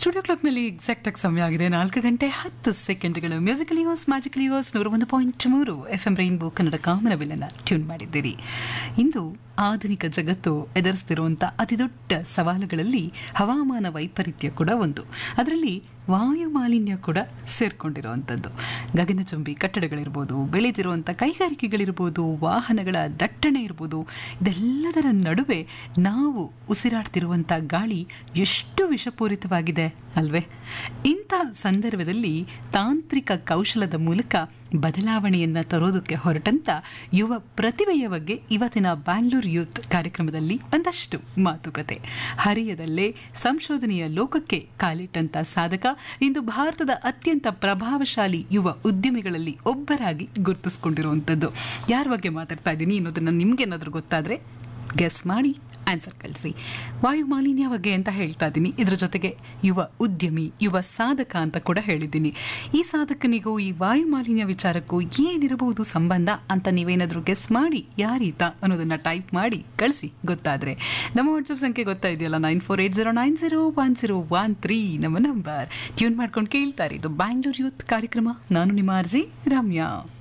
studio ಕ್ಲಾಕ್ನಲ್ಲಿ exact ಆಗಿ ಸಮಯ ಆಗಿದೆ ನಾಲ್ಕು ಗಂಟೆ ಹತ್ತು ಸೆಕೆಂಡ್ಗಳು ಮ್ಯೂಸಿಕಲ್ ಯೂಸ್ ಮ್ಯಾಜಿಕಲ್ ಯೂಸ್ ನೂರ ಒಂದು ಪಾಯಿಂಟ್ ಮೂರು ಎಫ್ ಎಂ ರೈನ್ಬೋ ಕನ್ನಡ ಕಾಮನಬಿಲ್ಲನ್ನು ಟ್ಯೂನ್ ಮಾಡಿದ್ದೀರಿ ಇಂದು ಆಧುನಿಕ ಜಗತ್ತು ಎದುರಿಸ್ತಿರುವಂಥ ಅತಿದೊಡ್ಡ ಸವಾಲುಗಳಲ್ಲಿ ಹವಾಮಾನ ವೈಪರೀತ್ಯ ಕೂಡ ಒಂದು ಅದರಲ್ಲಿ ವಾಯು ಮಾಲಿನ್ಯ ಕೂಡ ಸೇರ್ಕೊಂಡಿರುವಂಥದ್ದು ಗಗನಚುಂಬಿ ಕಟ್ಟಡಗಳಿರ್ಬೋದು ಬೆಳೆದಿರುವಂಥ ಕೈಗಾರಿಕೆಗಳಿರ್ಬೋದು ವಾಹನಗಳ ದಟ್ಟಣೆ ಇರ್ಬೋದು ಇದೆಲ್ಲದರ ನಡುವೆ ನಾವು ಉಸಿರಾಡ್ತಿರುವಂಥ ಗಾಳಿ ಎಷ್ಟು ವಿಷಪೂರಿತವಾಗಿದೆ ಅಲ್ವೇ ಇಂಥ ಸಂದರ್ಭದಲ್ಲಿ ತಾಂತ್ರಿಕ ಕೌಶಲದ ಮೂಲಕ ಬದಲಾವಣೆಯನ್ನ ತರೋದಕ್ಕೆ ಹೊರಟಂತ ಯುವ ಪ್ರತಿಭೆಯ ಬಗ್ಗೆ ಇವತ್ತಿನ ಬ್ಯಾಂಗ್ಳೂರ್ ಯೂತ್ ಕಾರ್ಯಕ್ರಮದಲ್ಲಿ ಒಂದಷ್ಟು ಮಾತುಕತೆ ಹರಿಯದಲ್ಲೇ ಸಂಶೋಧನೆಯ ಲೋಕಕ್ಕೆ ಕಾಲಿಟ್ಟಂತ ಸಾಧಕ ಇಂದು ಭಾರತದ ಅತ್ಯಂತ ಪ್ರಭಾವಶಾಲಿ ಯುವ ಉದ್ಯಮಿಗಳಲ್ಲಿ ಒಬ್ಬರಾಗಿ ಗುರುತಿಸ್ಕೊಂಡಿರುವಂಥದ್ದು ಯಾರ ಬಗ್ಗೆ ಮಾತಾಡ್ತಾ ಇದ್ದೀನಿ ಅನ್ನೋದನ್ನ ನಿಮ್ಗೇನಾದ್ರೂ ಗೊತ್ತಾದ್ರೆ ಗೆಸ್ ಮಾಡಿ ಆನ್ಸರ್ ಕಳಿಸಿ ವಾಯು ಮಾಲಿನ್ಯ ಬಗ್ಗೆ ಅಂತ ಹೇಳ್ತಾ ಇದ್ದೀನಿ ಇದ್ರ ಜೊತೆಗೆ ಯುವ ಉದ್ಯಮಿ ಯುವ ಸಾಧಕ ಅಂತ ಕೂಡ ಹೇಳಿದ್ದೀನಿ ಈ ಸಾಧಕನಿಗೂ ಈ ವಾಯು ಮಾಲಿನ್ಯ ವಿಚಾರಕ್ಕೂ ಏನಿರಬಹುದು ಸಂಬಂಧ ಅಂತ ನೀವೇನಾದರೂ ಗೆಸ್ ಮಾಡಿ ಯಾರೀತ ಅನ್ನೋದನ್ನ ಟೈಪ್ ಮಾಡಿ ಕಳಿಸಿ ಗೊತ್ತಾದ್ರೆ ನಮ್ಮ ವಾಟ್ಸಪ್ ಸಂಖ್ಯೆ ಗೊತ್ತಾ ಇದೆಯಲ್ಲ nine four eight zero nine zero one zero one three ನಮ್ಮ ನಂಬರ್ ಟ್ಯೂನ್ ಮಾಡ್ಕೊಂಡು ಕೇಳ್ತಾರೆ ಇದು ಬ್ಯಾಂಗ್ಳೂರ್ ಯೂತ್ ಕಾರ್ಯಕ್ರಮ ನಾನು ನಿಮ್ಮ ಅರ್ಜಿ ರಮ್ಯಾ